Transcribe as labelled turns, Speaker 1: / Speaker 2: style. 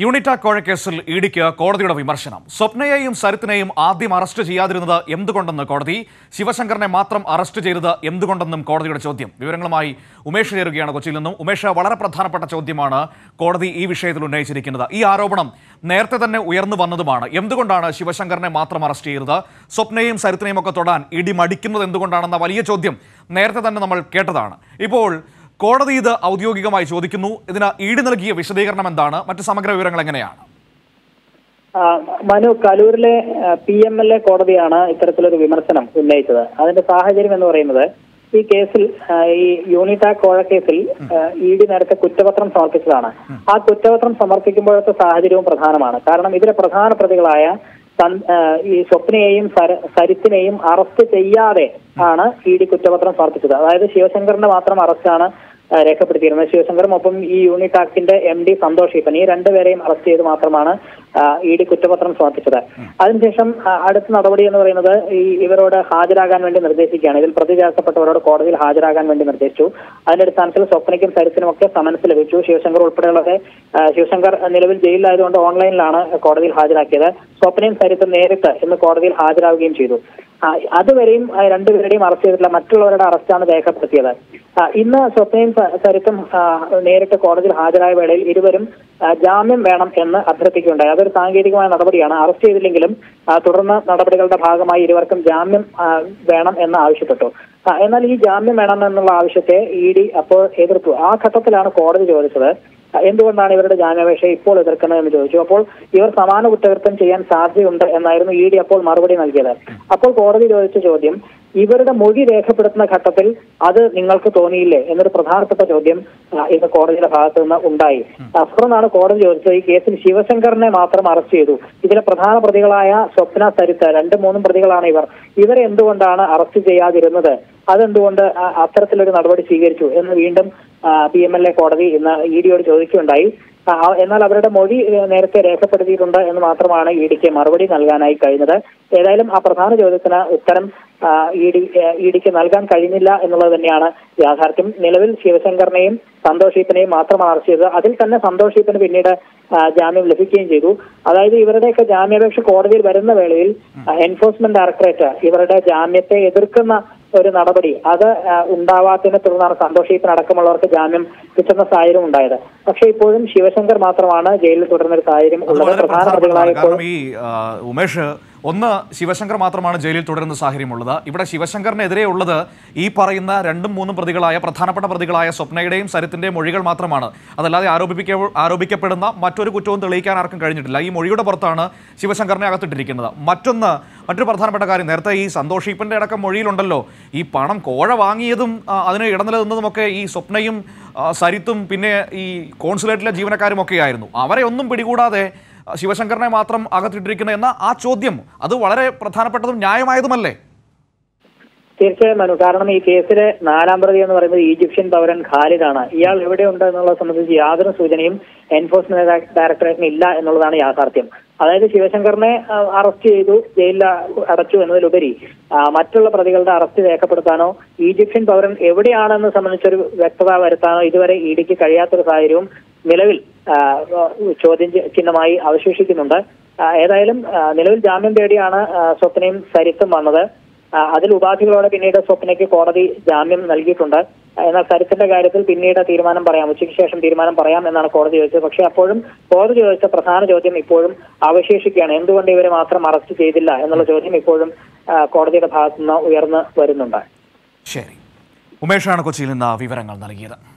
Speaker 1: യൂണിറ്റ കോഴക്കേസിൽ ഇഡിക്ക് കോടതിയുടെ വിമർശനം സ്വപ്നയെയും സരിത്തിനെയും ആദ്യം അറസ്റ്റ് ചെയ്യാതിരുന്നത് എന്തുകൊണ്ടെന്ന് കോടതി ശിവശങ്കറിനെ മാത്രം അറസ്റ്റ് ചെയ്തത് എന്തുകൊണ്ടെന്നും കോടതിയുടെ ചോദ്യം വിവരങ്ങളുമായി ഉമേഷ് ചേരുകയാണ് കൊച്ചിയിൽ നിന്നും ഉമേഷ് വളരെ പ്രധാനപ്പെട്ട ചോദ്യമാണ് കോടതി ഈ വിഷയത്തിൽ ഉന്നയിച്ചിരിക്കുന്നത് ഈ ആരോപണം നേരത്തെ തന്നെ ഉയർന്നു വന്നതുമാണ് എന്തുകൊണ്ടാണ് ശിവശങ്കറിനെ മാത്രം അറസ്റ്റ് ചെയ്തത് സ്വപ്നയെയും സരിത്തിനെയും ഒക്കെ തൊടാൻ ഇടി മടിക്കുന്നത് എന്തുകൊണ്ടാണെന്ന വലിയ ചോദ്യം നേരത്തെ തന്നെ നമ്മൾ കേട്ടതാണ് ഇപ്പോൾ കോടതി ഇത് ഔദ്യോഗികമായി ചോദിക്കുന്നു ഇതിന് ഈട് നൽകിയ വിശദീകരണം എന്താണ് മറ്റ് സമഗ്ര വിവരങ്ങൾ എങ്ങനെയാണ്
Speaker 2: ആ, മനു കലൂരിലെ പി എം എൽ എ കോടതിയാണ് ഇത്തരത്തിലൊരു വിമർശനം ഉന്നയിച്ചത് അതിന്റെ സാഹചര്യം എന്ന് പറയുന്നത് ഈ കേസിൽ ആ, ഈ യൂണിറ്റാക് കോഴ കേസിൽ ഇ ഡി നേരത്തെ കുറ്റപത്രം സമർപ്പിച്ചതാണ് ആ കുറ്റപത്രം സമർപ്പിക്കുമ്പോഴത്തെ സാഹചര്യവും പ്രധാനമാണ് കാരണം ഇതിലെ പ്രധാന പ്രതികളായ സൻ- ആ, ഈ സ്വപ്നയെയും സര- സരിത്തിനെയും അറസ്റ്റ് ചെയ്യാതെ ആണ് ഇ ഡി കുറ്റപത്രം സമർപ്പിച്ചത് അതായത് ശിവശങ്കറിന്റെ മാത്രം അറസ്റ്റാണ് ആ, രേഖപ്പെടുത്തിയിരുന്നത് ശിവശങ്കറും ഒപ്പം ഈ യൂണിറ്റ് ആക്ടിന്റെ എം ഡി സന്തോഷ് ഈപ്പൻ ഈ രണ്ടുപേരെയും അറസ്റ്റ് ചെയ്ത് മാത്രമാണ് ഇ ഡി കുറ്റപത്രം സമർപ്പിച്ചത് അതിനുശേഷം ആ, അടുത്ത നടപടി എന്ന് പറയുന്നത് ഈ ഇവരോട് ഹാജരാകാൻ വേണ്ടി നിർദ്ദേശിക്കുകയാണ് ഇതിൽ പ്രതി ചേർക്കപ്പെട്ടവരോട് കോടതിയിൽ ഹാജരാകാൻ വേണ്ടി നിർദ്ദേശിച്ചു അതിന്റെ അടിസ്ഥാനത്തിൽ സ്വപ്നയ്ക്കും സരിത്തിനും ഒക്കെ സമൻസ് ലഭിച്ചു ശിവശങ്കർ ഉൾപ്പെടെയുള്ളത് ആ, ശിവശങ്കർ നിലവിൽ ജയിലിലായതുകൊണ്ട് ഓൺലൈനിലാണ് കോടതിയിൽ ഹാജരാക്കിയത് സ്വപ്നയും സരിത്തും നേരിട്ട് ഇന്ന് കോടതിയിൽ ഹാജരാവുകയും ചെയ്തു ആ, അതുവരെയും ആ, രണ്ടുപേരുടെയും അറസ്റ്റ് ചെയ്തിട്ടില്ല മറ്റുള്ളവരുടെ അറസ്റ്റാണ് രേഖപ്പെടുത്തിയത് ആ, ഇന്ന് സ്വപ്നയും സ- സരിത്തും ആ, നേരിട്ട് കോടതിയിൽ ഹാജരായ വേളയിൽ ഇരുവരും ആ, ജാമ്യം വേണം എന്ന് അഭ്യർത്ഥിക്കുകയുണ്ടായി അതൊരു സാങ്കേതികമായ നടപടിയാണ് അറസ്റ്റ് ചെയ്തില്ലെങ്കിലും ആ, തുടർന്ന് നടപടികളുടെ ഭാഗമായി ഇരുവർക്കും ജാമ്യം ആ, വേണം എന്ന് ആവശ്യപ്പെട്ടു ആ, എന്നാൽ ഈ ജാമ്യം വേണം എന്നുള്ള ആവശ്യത്തെ ഇ ഡി അപ്പോൾ എതിർത്തു ആ ഘട്ടത്തിലാണ് കോടതി ചോദിച്ചത് ആ, എന്തുകൊണ്ടാണ് ഇവരുടെ ജാമ്യാപേക്ഷ ഇപ്പോൾ എതിർക്കുന്നത് എന്ന് ചോദിച്ചു അപ്പോൾ ഇവർ സമാന കുറ്റകൃത്യം ചെയ്യാൻ സാധ്യതയുണ്ട് എന്നായിരുന്നു ഇ ഡി അപ്പോൾ മറുപടി നൽകിയത് അപ്പോൾ കോടതി ചോദിച്ച ചോദ്യം ഇവരുടെ മൊഴി രേഖപ്പെടുത്തുന്ന ഘട്ടത്തിൽ അത് നിങ്ങൾക്ക് തോന്നിയില്ലേ എന്നൊരു പ്രധാനപ്പെട്ട ചോദ്യം ആ, ഇന്ന് കോടതിയുടെ ഭാഗത്ത് നിന്ന് ഉണ്ടായി അപ്പുറമാണ് കോടതി ചോദിച്ചത് ഈ കേസിൽ ശിവശങ്കറിനെ മാത്രം അറസ്റ്റ് ചെയ്തു ഇതിലെ പ്രധാന പ്രതികളായ സ്വപ്ന സരിത്ത് രണ്ട് മൂന്നും പ്രതികളാണ് ഇവർ ഇവരെ എന്തുകൊണ്ടാണ് അറസ്റ്റ് ചെയ്യാതിരുന്നത് അതെന്തുകൊണ്ട് ആ- അത്തരത്തിലൊരു നടപടി സ്വീകരിച്ചു എന്ന് വീണ്ടും പി എം എൽ എ കോടതി ഇന്ന് ഇ ഡിയോട് ചോദിക്കുകയുണ്ടായി ആ, ആ- എന്നാൽ അവരുടെ മൊഴി ഏഹ്, നേരത്തെ രേഖപ്പെടുത്തിയിട്ടുണ്ട് എന്ന് മാത്രമാണ് ഇ ഡിക്ക് മറുപടി നൽകാനായി കഴിഞ്ഞത് ഏതായാലും ആ പ്രധാന ചോദ്യത്തിന് ഉത്തരം ഇ ഡി ഇ ഡിക്ക് നൽകാൻ കഴിഞ്ഞില്ല എന്നുള്ളത് തന്നെയാണ് യാഥാർത്ഥ്യം നിലവിൽ ശിവശങ്കറിനെയും സന്തോഷ് ഈപ്പനെയും മാത്രമാണ് അറസ്റ്റ് ചെയ്തത് അതിൽ തന്നെ സന്തോഷ് ഈപ്പന് പിന്നീട് ആ, ജാമ്യം ലഭിക്കുകയും ചെയ്തു അതായത് ഇവരുടെയൊക്കെ ജാമ്യാപേക്ഷ കോടതിയിൽ വരുന്ന വേളയിൽ എൻഫോഴ്സ്മെന്റ് ഡയറക്ടറേറ്റ് ഇവരുടെ ജാമ്യത്തെ എതിർക്കുന്ന ഒരു നടപടി അത് ആ, ഉണ്ടാവാത്തതിനെ തുടർന്നാണ് സന്തോഷ് ഈപ്പൻ അടക്കമുള്ളവർക്ക് ജാമ്യം കിട്ടുന്ന സാഹചര്യം ഉണ്ടായത് പക്ഷേ ഇപ്പോഴും ശിവശങ്കർ മാത്രമാണ് ജയിലിൽ തുടരുന്ന ഒരു സാഹചര്യം
Speaker 1: അത്
Speaker 2: ഉള്ളത്
Speaker 1: വളരെ
Speaker 2: പ്രധാന
Speaker 1: പ്രധാനപ്പെട്ടതാണ്
Speaker 2: പ്രതികളായ ഇപ്പോൾ
Speaker 1: കാരണം ഈ ആ, ഉമേഷ് ഒന്ന് ശിവശങ്കർ മാത്രമാണ് ജയിലിൽ തുടരുന്ന സാഹചര്യമുള്ളത് ഇവിടെ ശിവശങ്കറിനെതിരെ ഉള്ളത് ഈ പറയുന്ന രണ്ടും മൂന്നും പ്രതികളായ പ്രധാനപ്പെട്ട പ്രതികളായ സ്വപ്നയുടെയും സരിത്തിന്റെയും മൊഴികൾ മാത്രമാണ് അതല്ലാതെ ആരോപിക്ക ആരോപിക്കപ്പെടുന്ന മറ്റൊരു കുറ്റവും തെളിയിക്കാൻ ആർക്കും കഴിഞ്ഞിട്ടില്ല ഈ മൊഴിയുടെ പുറത്താണ് ശിവശങ്കറിനെ അകത്തിട്ടിരിക്കുന്നത് മറ്റൊന്ന് മറ്റൊരു പ്രധാനപ്പെട്ട കാര്യം നേരത്തെ ഈ സന്തോഷ് ഈപ്പന്റെ അടക്കം മൊഴിയിലുണ്ടല്ലോ ഈ പണം കോഴ വാങ്ങിയതും ആ, അതിന് ഇടനിലനിന്നതുമൊക്കെ ഈ സ്വപ്നയും ആ, സരിത്തും പിന്നെ ഈ കോൺസുലേറ്റിലെ ജീവനക്കാരും ഒക്കെ ആയിരുന്നു അവരെ ഒന്നും പിടികൂടാതെ ആ, ശിവശങ്കറിനെ മാത്രം അകത്തിട്ടിരിക്കുന്ന എന്ന ആ ചോദ്യം അത് വളരെ പ്രധാനപ്പെട്ടതും ന്യായമായതുമല്ലേ
Speaker 2: തീർച്ചയായും മനു കാരണം ഈ കേസിലെ നാലാം പ്രതി എന്ന് പറയുന്നത് ഈജിപ്ഷ്യൻ പൗരൻ ഖാലിദാണ് ഇയാൾ എവിടെയുണ്ട് എന്നുള്ളത് സംബന്ധിച്ച് യാതൊരു സൂചനയും എൻഫോഴ്സ്മെന്റ് ഡയറക്ടറേറ്റിന് ഇല്ല എന്നുള്ളതാണ് യാഥാർത്ഥ്യം അതായത് ശിവശങ്കറിനെ ആ, അറസ്റ്റ് ചെയ്തു ജയിലിൽ അടച്ചു എന്നതിലുപരി ആ, മറ്റുള്ള പ്രതികളുടെ അറസ്റ്റ് രേഖപ്പെടുത്താനോ ഈജിപ്ഷ്യൻ പൗരൻ എവിടെയാണെന്ന് സംബന്ധിച്ചൊരു വ്യക്തത വരുത്താനോ ഇതുവരെ ഇ ഡിക്ക് കഴിയാത്തൊരു സാഹചര്യവും നിലവിൽ ആ, ചോദ്യം ചി- ചിഹ്നമായി അവശേഷിക്കുന്നുണ്ട് ആ, ഏതായാലും ആ, നിലവിൽ ജാമ്യം തേടിയാണ് ആ, സ്വപ്നയും സരിത്തും വന്നത് ആ, അതിൽ ഉപാധികളോടെ പിന്നീട് സ്വപ്നയ്ക്ക് കോടതി ജാമ്യം നൽകിയിട്ടുണ്ട് എന്നാൽ സരിത്തിന്റെ കാര്യത്തിൽ പിന്നീട് തീരുമാനം പറയാം ഉച്ചയ്ക്ക് ശേഷം തീരുമാനം പറയാം എന്നാണ് കോടതി ചോദിച്ചത് പക്ഷേ അപ്പോഴും കോടതി ചോദിച്ച പ്രധാന ചോദ്യം ഇപ്പോഴും അവശേഷിക്കുകയാണ് എന്തുകൊണ്ട് ഇവരെ മാത്രം അറസ്റ്റ് ചെയ്തില്ല എന്നുള്ള ചോദ്യം ഇപ്പോഴും ആ, കോടതിയുടെ ഭാഗത്തുനിന്ന് ഉയർന്നു വരുന്നുണ്ട്
Speaker 1: ശരി ഉമേഷാണ് കൊച്ചിയിൽ നിന്ന് വിവരങ്ങൾ നൽകിയത്